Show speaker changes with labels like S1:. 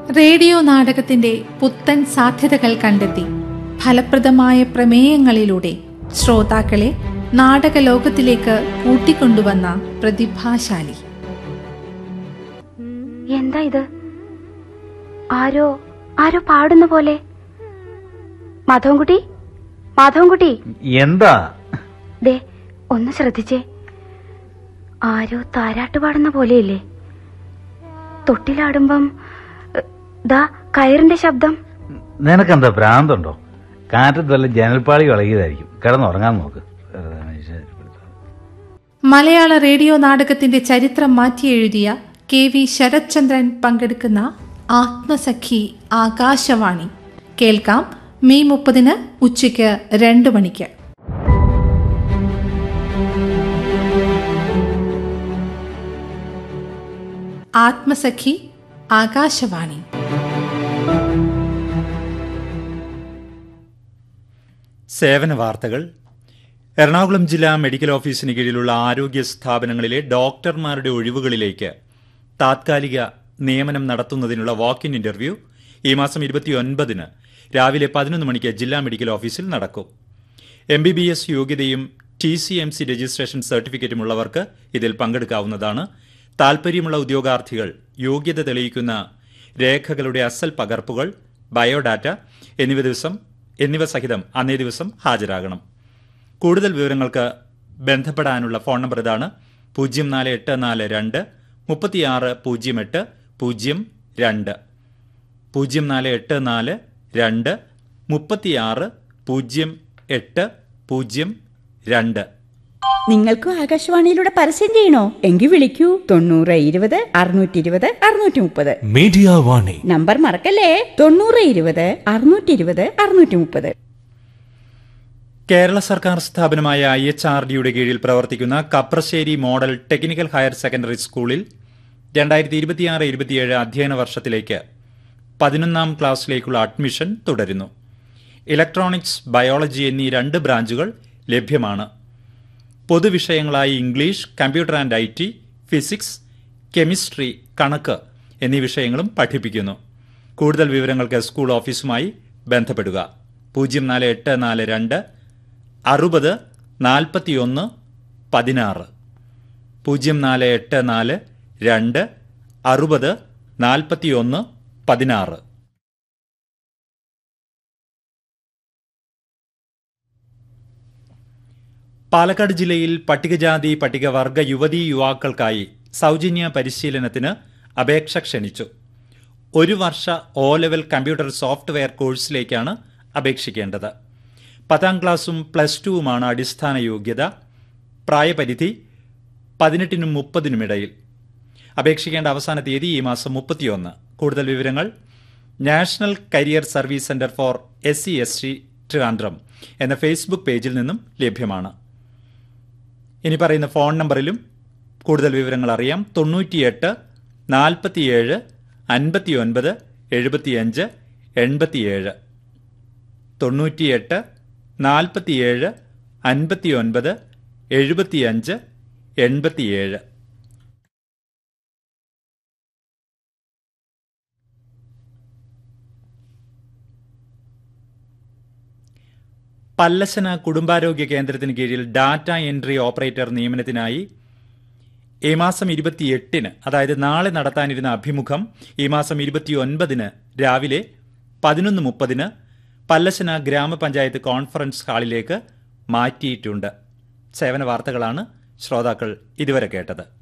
S1: Radio നാടകത്തിന്റെ പുത്തൻ സാധ്യതകൾ കണ്ടെത്തി ഫലപ്രദമായ പ്രമേയങ്ങളിലൂടെ ശ്രോതാക്കളെ നാടകലോകത്തിലേക്ക് കൂട്ടിക്കൊണ്ടുവന്ന പ്രതിഭാശാലി
S2: എന്താ ഇത് ആരോ ആരോ പാടുന്ന പോലെ മാധവൻകുട്ടി മാധവൻകുട്ടി
S3: എന്താ
S2: ദേ ഒന്ന് ശ്രദ്ധിച്ചേ ആരോ താരാട്ട് പാടുന്ന പോലെയില്ലേ തൊട്ടിലാടുമ്പം എ, ദാ കയറിന്റെ ശബ്ദം
S3: നിനക്കെന്താ ഭ്രാന്തുണ്ടോ കാറ്റത്ത് വല്ല ജനൽപ്പാളി ഇളകിയതായിരിക്കും കിടന്നുറങ്ങാൻ നോക്ക് വെറുതെ മനുഷ്യനെ ശല്യപ്പെടുത്താതെ.
S1: മലയാള റേഡിയോ നാടകത്തിന്റെ ചരിത്രം മാറ്റിയെഴുതിയ കെ വി ശരത്ചന്ദ്രൻ പങ്കെടുക്കുന്ന ആത്മസഖി ആകാശവാണി കേൾക്കാം മെയ് മുപ്പതിന് ഉച്ചയ്ക്ക് രണ്ട് മണിക്ക് ആത്മസഖി ആകാശവാണി
S4: സേവന വാർത്തകൾ എറണാകുളം ജില്ലാ മെഡിക്കൽ ഓഫീസിന് കീഴിലുള്ള ആരോഗ്യ സ്ഥാപനങ്ങളിലെ ഡോക്ടർമാരുടെ ഒഴിവുകളിലേക്ക് താത്കാലിക നിയമനം നടത്തുന്നതിനുള്ള വാക്ക് ഇൻ ഇന്റർവ്യൂ ഈ മാസം ഇരുപത്തിയൊൻപതിന് രാവിലെ പതിനൊന്ന് മണിക്ക് ജില്ലാ മെഡിക്കൽ ഓഫീസിൽ നടക്കും എം ബി ബി എസ് യോഗ്യതയും T C M C registration സർട്ടിഫിക്കറ്റും ഉള്ളവർക്ക് ഇതിൽ പങ്കെടുക്കാവുന്നതാണ് താൽപ്പര്യമുള്ള ഉദ്യോഗാർത്ഥികൾ യോഗ്യത തെളിയിക്കുന്ന രേഖകളുടെ അസൽ പകർപ്പുകൾ ബയോഡാറ്റ എന്നിവ ദിവസം എന്നിവ സഹിതം അന്നേ ദിവസം ഹാജരാകണം കൂടുതൽ വിവരങ്ങൾക്ക് ബന്ധപ്പെടാനുള്ള ഫോൺ നമ്പർ ഇതാണ് പൂജ്യം നാല് എട്ട് നാല് രണ്ട് മുപ്പത്തിയാറ് പൂജ്യം എട്ട് പൂജ്യം രണ്ട് പൂജ്യം നാല് എട്ട് നാല് രണ്ട് മുപ്പത്തിയാറ് പൂജ്യം എട്ട് പൂജ്യം രണ്ട്
S5: നിങ്ങൾക്കും ആകാശവാണിയിലൂടെ പരസ്യം ചെയ്യണോ എങ്കിൽ വിളിക്കൂ തൊണ്ണൂറ് ഇരുപത് അറുന്നൂറ്റി ഇരുപത് അറുന്നൂറ്റി മുപ്പത്
S6: മീഡിയ വാണി
S5: നമ്പർ മറക്കല്ലേ തൊണ്ണൂറ് ഇരുപത് അറുന്നൂറ്റി ഇരുപത് അറുന്നൂറ്റി മുപ്പത്
S4: കേരള സർക്കാർ സ്ഥാപനമായ ഐ എച്ച് ആർ ഡിയുടെ കീഴിൽ പ്രവർത്തിക്കുന്ന Kaprassery model technical higher secondary സ്കൂളിൽ രണ്ടായിരത്തി ഇരുപത്തിയാറ് ഇരുപത്തിയേഴ് അധ്യയന വർഷത്തിലേക്ക് പതിനൊന്നാം ക്ലാസ്സിലേക്കുള്ള അഡ്മിഷൻ തുടരുന്നു ഇലക്ട്രോണിക്സ് ബയോളജി എന്നീ രണ്ട് ബ്രാഞ്ചുകൾ ലഭ്യമാണ് പൊതുവിഷയങ്ങളായി English computer and I T physics chemistry കണക്ക് എന്നീ വിഷയങ്ങളും പഠിപ്പിക്കുന്നു കൂടുതൽ വിവരങ്ങൾക്ക് സ്കൂൾ ഓഫീസുമായി ബന്ധപ്പെടുക പൂജ്യം നാല് എട്ട് നാല് രണ്ട് അറുപത് നാൽപ്പത്തിയൊന്ന് പതിനാറ് പൂജ്യം നാല് എട്ട് നാല് രണ്ട് അറുപത് നാൽപ്പത്തിയൊന്ന് പതിനാറ് പാലക്കാട് ജില്ലയിൽ പട്ടികജാതി പട്ടികവർഗ യുവതീ യുവാക്കൾക്കായി സൗജന്യ പരിശീലനത്തിന് അപേക്ഷ ക്ഷണിച്ചു ഒരു വർഷ ഒ ലെവൽ കമ്പ്യൂട്ടർ സോഫ്റ്റ്വെയർ കോഴ്സിലേക്കാണ് അപേക്ഷിക്കേണ്ടത് പത്താം ക്ലാസ്സും പ്ലസ് ടുവുമാണ് അടിസ്ഥാന യോഗ്യത പ്രായപരിധി പതിനെട്ടിനും മുപ്പതിനും ഇടയിൽ അപേക്ഷിക്കേണ്ട അവസാന തീയതി ഈ മാസം മുപ്പത്തിയൊന്ന് കൂടുതൽ വിവരങ്ങൾ national career service centre for S C S T Trivandrum എന്ന ഫേസ്ബുക്ക് പേജിൽ നിന്നും ലഭ്യമാണ് ഇനി പറയുന്ന ഫോൺ നമ്പറിലും കൂടുതൽ വിവരങ്ങൾ അറിയാം തൊണ്ണൂറ്റിയെട്ട് നാൽപ്പത്തിയേഴ് അൻപത്തിയൊൻപത് എഴുപത്തിയഞ്ച് എൺപത്തിയേഴ് തൊണ്ണൂറ്റിയെട്ട് നാൽപ്പത്തിയേഴ് അൻപത്തിയൊൻപത് എഴുപത്തിയഞ്ച് എൺപത്തിയേഴ് പല്ലശന കുടുംബാരോഗ്യ കേന്ദ്രത്തിന് കീഴിൽ ഡാറ്റ എൻട്രി ഓപ്പറേറ്റർ നിയമനത്തിനായി ഈ മാസം ഇരുപത്തിയെട്ടിന് അതായത് നാളെ നടത്താനിരുന്ന അഭിമുഖം ഈ മാസം ഇരുപത്തിയൊൻപതിന് രാവിലെ പതിനൊന്ന് മുപ്പതിന് പല്ലശന ഗ്രാമപഞ്ചായത്ത് കോൺഫറൻസ് ഹാളിലേക്ക് മാറ്റിയിട്ടുണ്ട് സേവന വാർത്തകളാണ് ശ്രോതാക്കൾ ഇതുവരെ കേട്ടത്